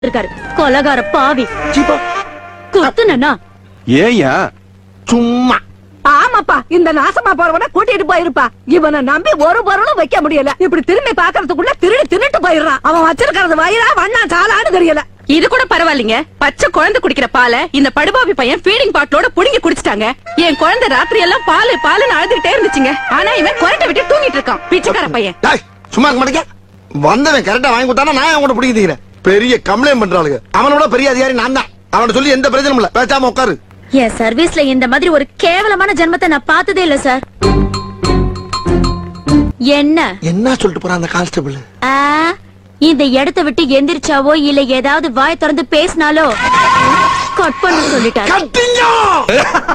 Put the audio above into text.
இருக்காரு கொலகார பாவி சீப்பா குத்துனா ஏயா சும்மா ஆமாப்பா இந்த நாசமா போறவன கூட்டிட்டு போயிருப்பா இவனை நம்பி ஒரு பொருளும் வைக்க முடியல இப்படி திரும்பி பாக்குறதுக்குள்ள திருடி தின்னுட்டு போயிடுறான் அவன் வச்சிருக்கிறது வயிறா வண்ணா சாலான்னு தெரியல இது கூட பரவாயில்லைங்க பச்சை குழந்தை குடிக்கிற பாலை இந்த படுபாவி பையன் ஃபீடிங் பாட்டிலோட புடுங்கி குடிச்சிட்டாங்க என் குழந்தை ராத்திரி எல்லாம் பாலு பாலுன்னு அழுதுகிட்டே இருந்துச்சுங்க ஆனா இவன் குரட்டை விட்டு தூங்கிட்டு இருக்கான் பிச்சைக்கார பையன் டேய் சும்மா இருக்க மாட்டேங்க வந்தவன் கரெக்டா வாங்கி கொடுத்தானா நான் அவன் கூட பிடிக்கிறேன் பெரிய கம்ப்ளைண்ட் பண்றாளுங்க அவனோட பெரிய அதிகாரி நான் தான் அவனை சொல்லி எந்த பிரச்சனையும் இல்ல பேசாம உட்காரு என் சர்வீஸ்ல இந்த மாதிரி ஒரு கேவலமான ஜென்மத்தை நான் பார்த்ததே இல்ல சார் என்ன என்ன சொல்லிட்டு போறான் அந்த கான்ஸ்டபிள் ஆ, இந்த இடத்தை விட்டு எந்திரிச்சாவோ இல்ல ஏதாவது வாய் திறந்து பேசினாலோ கட் பண்ண சொல்லிட்டாரு கட்டிங்க